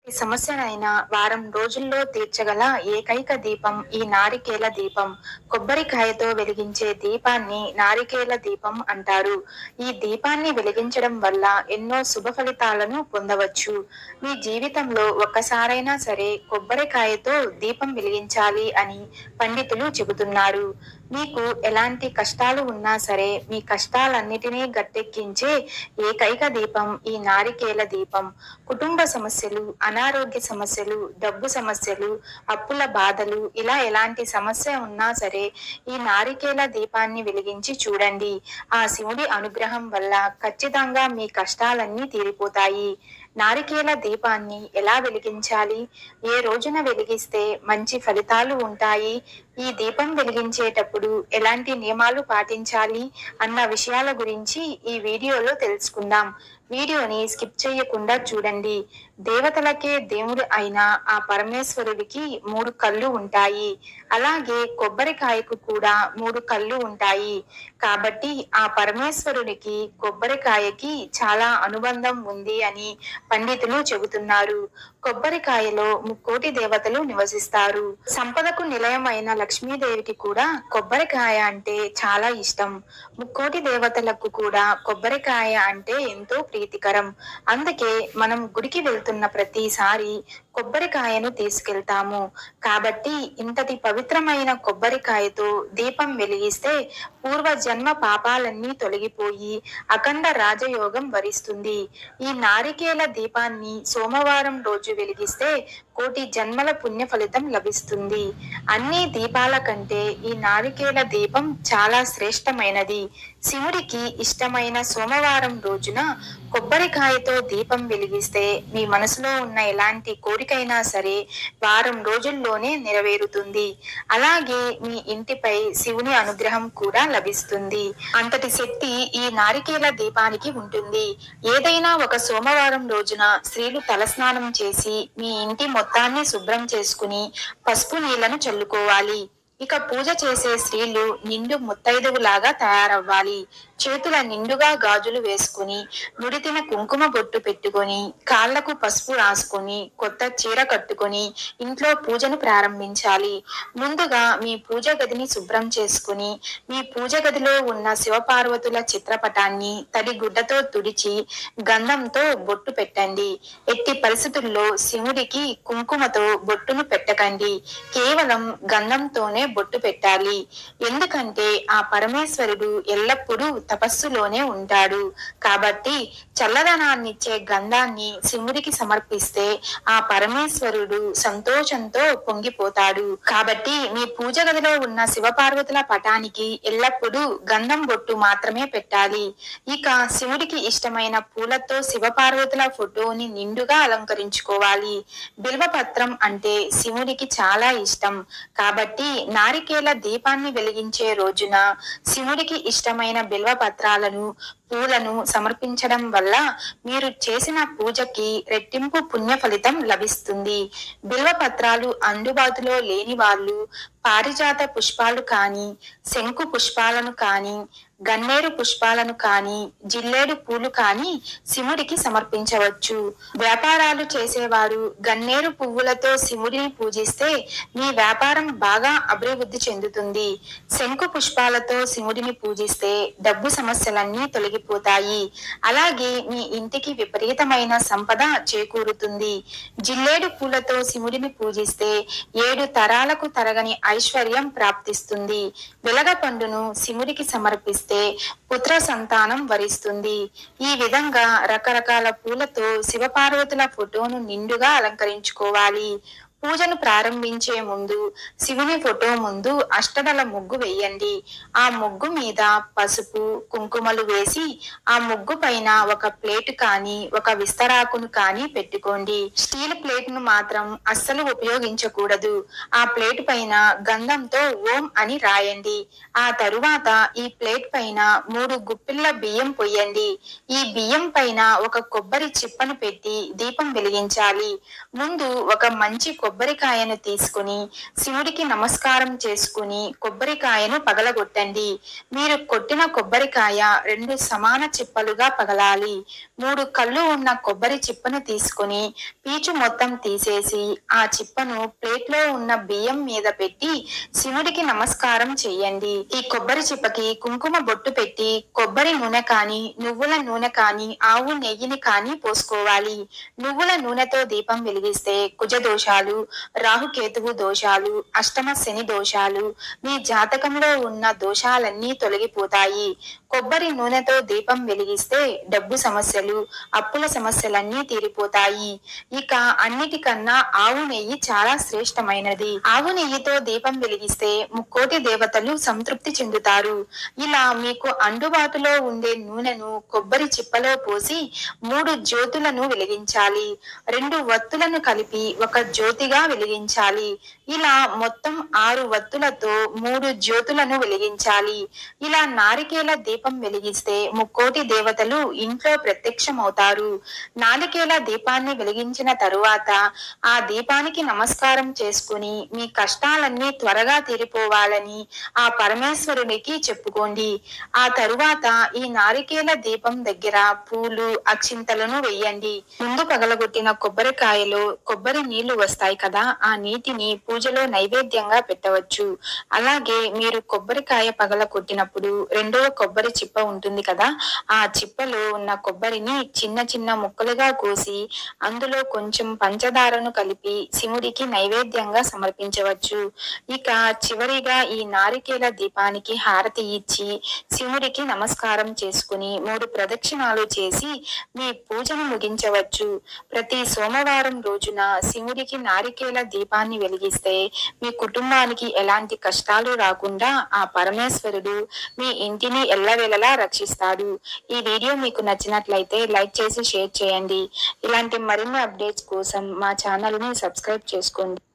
ఈ సమస్యనైనా వారం రోజుల్లో తీర్చగల ఏకైక దీపం ఈ నారికేల దీపం కొబ్బరికాయతో వెలిగించే దీపాన్ని నారికేల దీపం అంటారు ఈ దీపాన్ని వెలిగించడం వల్ల ఎన్నో శుభ ఫలితాలను పొందవచ్చు మీ జీవితంలో ఒక్కసారైనా సరే కొబ్బరికాయతో దీపం వెలిగించాలి అని పండితులు చెబుతున్నారు మీకు ఎలాంటి కష్టాలు ఉన్నా సరే మీ కష్టాలన్నిటినీ గట్టెక్కించే ఏకైక దీపం ఈ నారికేల దీపం కుటుంబ సమస్యలు అనారోగ్య సమస్యలు డబ్బు సమస్యలు అప్పుల బాధలు ఇలా ఎలాంటి సమస్య ఉన్నా సరే ఈ నారికేల దీపాన్ని వెలిగించి చూడండి ఆ శివుడి అనుగ్రహం వల్ల ఖచ్చితంగా మీ కష్టాలన్నీ తీరిపోతాయి నారికేల దీపాన్ని ఎలా వెలిగించాలి ఏ రోజున వెలిగిస్తే మంచి ఫలితాలు ఉంటాయి ఈ దీపం వెలిగించేటప్పుడు ఎలాంటి నియమాలు పాటించాలి అన్న విషయాల గురించి ఈ వీడియోలో తెలుసుకుందాం వీడియోని స్కిప్ చేయకుండా చూడండి దేవతలకే దేవుడు అయిన ఆ పరమేశ్వరుడికి మూడు కళ్ళు ఉంటాయి అలాగే కొబ్బరికాయకు కూడా మూడు కళ్ళు ఉంటాయి కాబట్టి ఆ పరమేశ్వరుడికి కొబ్బరికాయకి చాలా అనుబంధం ఉంది అని పండితులు చెబుతున్నారు కొబ్బరికాయలో ముక్కోటి దేవతలు నివసిస్తారు సంపదకు నిలయమైన లక్ష్మీదేవికి కూడా కొబ్బరికాయ అంటే చాలా ఇష్టం ముక్కోటి దేవతలకు కూడా కొబ్బరికాయ అంటే ఎంతో ప్రీతికరం అందుకే మనం గుడికి వెళ్తున్న ప్రతిసారి కొబ్బరికాయను తీసుకెళ్తాము కాబట్టి ఇంతటి పవిత్రమైన కొబ్బరికాయతో దీపం వెలిగిస్తే పూర్వ జన్మ పాపాలన్నీ తొలగిపోయి అఖండ రాజయోగం వరిస్తుంది ఈ నారికేల దీపాన్ని సోమవారం రోజు వెలిగిస్తే కోటి జన్మల పుణ్య ఫలితం లభిస్తుంది అన్ని దీపాల కంటే ఈ నారికేల దీపం చాలా శ్రేష్టమైనది శివుడికి ఇష్టమైన సోమవారం రోజున కొబ్బరికాయతో దీపం వెలిగిస్తే మీ మనసులో ఉన్న ఎలాంటి కోరికైనా సరే వారం రోజుల్లోనే నెరవేరుతుంది అలాగే మీ ఇంటిపై శివుని అనుగ్రహం కూడా లభిస్తుంది అంతటి శక్తి ఈ నారికేల దీపానికి ఉంటుంది ఏదైనా ఒక సోమవారం రోజున స్త్రీలు తలస్నానం చేసి మీ ఇంటి మొత్తాన్ని శుభ్రం చేసుకుని పసుపు నీళ్లను చల్లుకోవాలి ఇక పూజ చేసే స్త్రీలు నిండు ముత్తైదువులాగా తయారవ్వాలి చేతుల నిండుగా గాజులు వేసుకుని నుడితిన కుంకుమ బొట్టు పెట్టుకొని కాళ్లకు పసుపు రాసుకొని కొత్త చీర కట్టుకొని ఇంట్లో పూజను ప్రారంభించాలి ముందుగా మీ పూజ గదిని శుభ్రం చేసుకుని మీ పూజ గదిలో ఉన్న శివపార్వతుల చిత్రపటాన్ని తడి గుడ్డతో తుడిచి గంధంతో బొట్టు పెట్టండి ఎట్టి పరిస్థితుల్లో శివుడికి కుంకుమతో బొట్టును పెట్టకండి కేవలం గంధంతోనే బొట్టు పెట్టాలి ఎందుకంటే ఆ పరమేశ్వరుడు ఎల్లప్పుడూ తపస్సులోనే ఉంటాడు కాబట్టి చల్లదనాన్నిచ్చే గంధాన్ని శివుడికి సమర్పిస్తే ఆ పరమేశ్వరుడు సంతోషంతో పొంగిపోతాడు కాబట్టి మీ పూజ గదిలో ఉన్న శివపార్వతుల పటానికి ఎల్లప్పుడూ గంధం బొట్టు మాత్రమే పెట్టాలి ఇక శివుడికి ఇష్టమైన పూలతో శివపార్వతుల ఫోటోని నిండుగా అలంకరించుకోవాలి బిల్వపత్రం అంటే శివుడికి చాలా ఇష్టం కాబట్టి నారికేల దీపాన్ని వెలిగించే రోజున శివుడికి ఇష్టమైన బిల్వ పత్రాలను పూలను సమర్పించడం వల్ల మీరు చేసిన పూజకి రెట్టింపు పుణ్య ఫలితం లభిస్తుంది బిల్వ పత్రాలు అందుబాటులో లేని వాళ్ళు పారిజాత పుష్పాలు కానీ శంకు పుష్పాలను కానీ గన్నేరు పుష్పాలను కానీ జిల్లేడు పూలు కానీ శివుడికి సమర్పించవచ్చు వ్యాపారాలు చేసేవారు గన్నేరు పువ్వులతో శివుడిని పూజిస్తే మీ వ్యాపారం బాగా అభివృద్ధి చెందుతుంది శంకు పుష్పాలతో శివుడిని పూజిస్తే డబ్బు సమస్యలన్నీ తొలగిపోతాయి అలాగే మీ ఇంటికి విపరీతమైన సంపద చేకూరుతుంది జిల్లేడు పూలతో శివుడిని పూజిస్తే ఏడు తరాలకు తరగని ఐశ్వర్యం ప్రాప్తిస్తుంది వెలగ పండును శివుడికి సమర్పిస్తే పుత్ర సంతానం వరిస్తుంది ఈ విధంగా రకరకాల పూలతో శివపార్వతుల ఫోటోను నిండుగా అలంకరించుకోవాలి పూజను ప్రారంభించే ముందు శివుని ఫోటో ముందు అష్టదళ ముగ్గు వేయండి ఆ ముగ్గు మీద పసుపు కుంకుమలు వేసి ఆ ముగ్గు పైన ఒక ప్లేట్ కానీ ఒక విస్తరాకును కానీ పెట్టుకోండి స్టీల్ ప్లేట్ ను మాత్రం అస్సలు ఉపయోగించకూడదు ఆ ప్లేట్ పైన గంధంతో ఓం అని రాయండి ఆ తరువాత ఈ ప్లేట్ పైన మూడు గుప్పిళ్ళ బియ్యం పొయ్యండి ఈ బియ్యం పైన ఒక కొబ్బరి చిప్పను పెట్టి దీపం వెలిగించాలి ముందు ఒక మంచి కొబ్బరి కొబ్బరికాయను తీసుకుని శివుడికి నమస్కారం చేసుకుని కొబ్బరికాయను పగలగొట్టండి మీరు కొట్టిన కొబ్బరికాయ రెండు సమాన చిప్పలుగా పగలాలి మూడు కళ్ళు ఉన్న కొబ్బరి చిప్పను తీసుకుని పీచు మొత్తం తీసేసి ఆ చిప్పను ప్లేట్లో ఉన్న బియ్యం మీద పెట్టి శివుడికి నమస్కారం చెయ్యండి ఈ కొబ్బరి చిప్పకి కుంకుమ బొట్టు పెట్టి కొబ్బరి నూనె కాని నువ్వుల నూనె కాని ఆవు నెయ్యిని కాని పోసుకోవాలి నువ్వుల నూనెతో దీపం వెలిగిస్తే కుజ దోషాలు రాహుకేతువు దోషాలు అష్టమ శని దోషాలు మీ జాతకంలో ఉన్న దోషాలన్నీ తొలగిపోతాయి కొబ్బరి నూనెతో దీపం వెలిగిస్తే డబ్బు సమస్యలు అప్పుల సమస్యలన్నీ తీరిపోతాయి ఇక అన్నిటికన్నా ఆవు నెయ్యి చాలా శ్రేష్టమైనది ఆవు నెయ్యితో దీపం వెలిగిస్తే ముక్కోటి దేవతలు సంతృప్తి చెందుతారు ఇలా మీకు అందుబాటులో ఉండే నూనెను కొబ్బరి చిప్పలో పోసి మూడు జ్యోతులను వెలిగించాలి రెండు వత్తులను కలిపి ఒక జ్యోతిగా వెలిగించాలి ఇలా మొత్తం ఆరు వత్తులతో మూడు జ్యోతులను వెలిగించాలి ఇలా నారికేల దీపం వెలిగిస్తే ముక్కోటి దేవతలు ఇంట్లో ప్రత్యక్షమవుతారు నారికేల దీపాన్ని వెలిగించిన తరువాత ఆ దీపానికి నమస్కారం చేసుకుని మీ కష్టాలన్నీ త్వరగా తీరిపోవాలని ఆ పరమేశ్వరునికి చెప్పుకోండి ఆ తరువాత ఈ నారికేల దీపం దగ్గర పూలు అక్షింతలను వెయ్యండి ముందు పగలగొట్టిన కొబ్బరికాయలో కొబ్బరి నీళ్లు వస్తాయి కదా ఆ నీటిని పూజలో నైవేద్యంగా పెట్టవచ్చు అలాగే మీరు కొబ్బరికాయ పగల కొట్టినప్పుడు రెండవ కొబ్బరి చిప్ప ఉంటుంది కదా ఆ చిప్పలో ఉన్న కొబ్బరిని చిన్న చిన్న ముక్కలుగా కోసి అందులో కొంచెం పంచదారను కలిపి శివుడికి నైవేద్యంగా సమర్పించవచ్చు ఇక చివరిగా ఈ నారికేల దీపానికి హారతి ఇచ్చి శివుడికి నమస్కారం చేసుకుని మూడు ప్రదక్షిణాలు చేసి మీ పూజను ముగించవచ్చు ప్రతి సోమవారం రోజున శివుడికి నారికేల దీపాన్ని వెలిగిస్తే మీ కుటుంబానికి ఎలాంటి కష్టాలు రాకుండా ఆ పరమేశ్వరుడు మీ ఇంటిని ఎల్లవేళలా రక్షిస్తాడు ఈ వీడియో మీకు నచ్చినట్లయితే లైక్ చేసి షేర్ చేయండి ఇలాంటి మరిన్ని అప్డేట్స్ కోసం మా ఛానల్ని సబ్స్క్రైబ్ చేసుకోండి